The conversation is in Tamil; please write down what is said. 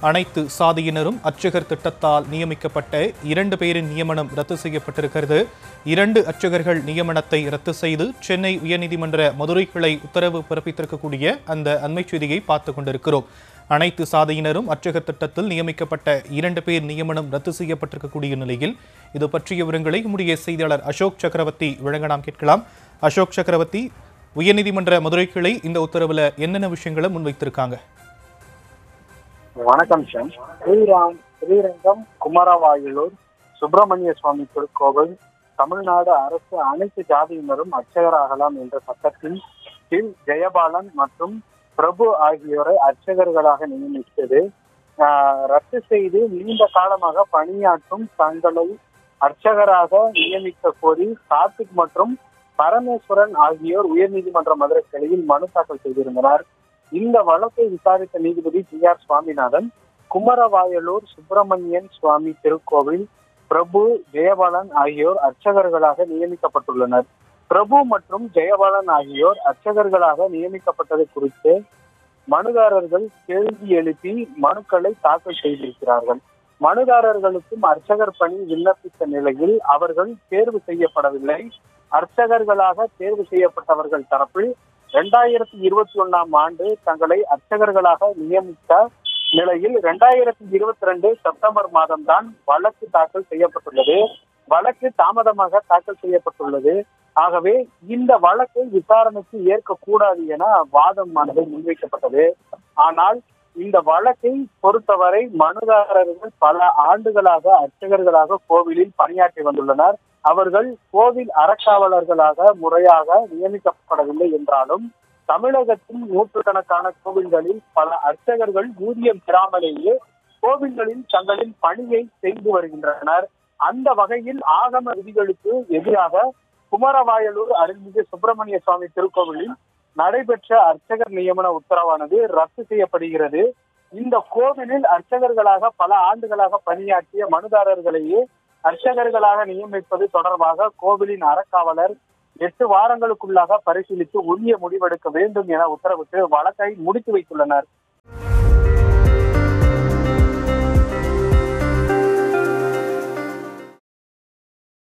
அனைத்து சாதியினரும் அர்ச்சகர் திட்டத்தால் நியமிக்கப்பட்ட இரண்டு பேரின் நியமனம் ரத்து செய்யப்பட்டிருக்கிறது இரண்டு அர்ச்சகர்கள் நியமனத்தை ரத்து செய்து சென்னை உயர்நீதிமன்ற மதுரை கிளை உத்தரவு பிறப்பித்திருக்கக்கூடிய அந்த அண்மைச் செய்தியை பார்த்து கொண்டிருக்கிறோம் அனைத்து சாதியினரும் அர்ச்சகர் திட்டத்தில் நியமிக்கப்பட்ட இரண்டு பேர் நியமனம் ரத்து செய்யப்பட்டிருக்கக்கூடிய நிலையில் இது பற்றிய விவரங்களை நம்முடைய செய்தியாளர் அசோக் சக்கரவர்த்தி வழங்க நாம் கேட்கலாம் அசோக் சக்கரவர்த்தி உயர்நீதிமன்ற மதுரை கிளை இந்த உத்தரவுல என்னென்ன விஷயங்களை முன்வைத்திருக்காங்க வணக்கம் சார் ஸ்ரீராம் ஸ்ரீரங்கம் குமரவாயிலூர் சுப்பிரமணிய சுவாமி திருக்கோவில் தமிழ்நாடு அரசு அனைத்து ஜாதியினரும் அர்ச்சகராகலாம் என்ற சட்டத்தின் கீழ் ஜெயபாலன் மற்றும் பிரபு ஆகியோரை அர்ச்சகர்களாக நியமித்தது ஆஹ், ரத்து செய்து நீண்ட காலமாக பணியாற்றும் தங்களை அர்ச்சகராக நியமிக்க கோரி கார்த்திக் மற்றும் பரமேஸ்வரன் ஆகியோர் உயர்நீதிமன்ற மதுரை கிளையில் மனு தாக்கல் செய்திருந்தனர் இந்த வழக்கை விசாரித்த நீதிபதி ஜி ஆர் சுவாமிநாதன் குமரவாயலூர் சுப்பிரமணியன் சுவாமி திருக்கோவில் பிரபு ஜெயபாலன் ஆகியோர் அர்ச்சகர்களாக நியமிக்கப்பட்டுள்ளனர் பிரபு மற்றும் ஜெயபாலன் ஆகியோர் அர்ச்சகர்களாக நியமிக்கப்பட்டது குறித்து மனுதாரர்கள் கேள்வி எழுப்பி மனுக்களை தாக்கல் செய்திருக்கிறார்கள் மனுதாரர்களுக்கும் அர்ச்சகர் பணி விண்ணப்பித்த நிலையில் அவர்கள் தேர்வு செய்யப்படவில்லை அர்ச்சகர்களாக தேர்வு செய்யப்பட்டவர்கள் தரப்பில் இரண்டாயிரத்தி இருபத்தி ஒண்ணாம் ஆண்டு தங்களை அர்ச்சகர்களாக நியமித்த நிலையில் இரண்டாயிரத்தி இருபத்தி ரெண்டு செப்டம்பர் மாதம்தான் வழக்கு தாக்கல் செய்யப்பட்டுள்ளது வழக்கு தாமதமாக தாக்கல் செய்யப்பட்டுள்ளது ஆகவே இந்த வழக்கை விசாரணைக்கு ஏற்கக்கூடாது என வாதமானது முன்வைக்கப்பட்டது ஆனால் இந்த வழக்கை பொறுத்தவரை மனுதாரர்கள் பல ஆண்டுகளாக அர்ச்சகர்களாக கோவிலில் பணியாற்றி வந்துள்ளனர் அவர்கள் கோவில் அறக்காவலர்களாக முறையாக நியமிக்கப்படவில்லை என்றாலும் தமிழகத்தின் நூற்றுக்கணக்கான கோவில்களில் பல அர்ச்சகர்கள் ஊதியம் பெறாமலேயே கோவில்களில் தங்களின் பணியை செய்து வருகின்றனர் அந்த வகையில் ஆகம விதிகளுக்கு எதிராக குமரவாயலூர் அருள்மிகு சுப்பிரமணிய சுவாமி திருக்கோவிலில் நடைபெற்ற அர்ச்சகர் நியமன உத்தரவானது ரத்து செய்யப்படுகிறது இந்த கோவிலில் அர்ச்சகர்களாக பல ஆண்டுகளாக பணியாற்றிய மனுதாரர்களையே அர்ச்சகர்களாக நியமிப்பது தொடர்பாக கோவிலின் அறக்காவலர் எட்டு வாரங்களுக்குள்ளாக பரிசீலித்து உரிய முடிவெடுக்க வேண்டும் என உத்தரவிட்டு வழக்கை முடித்து வைத்துள்ளனர்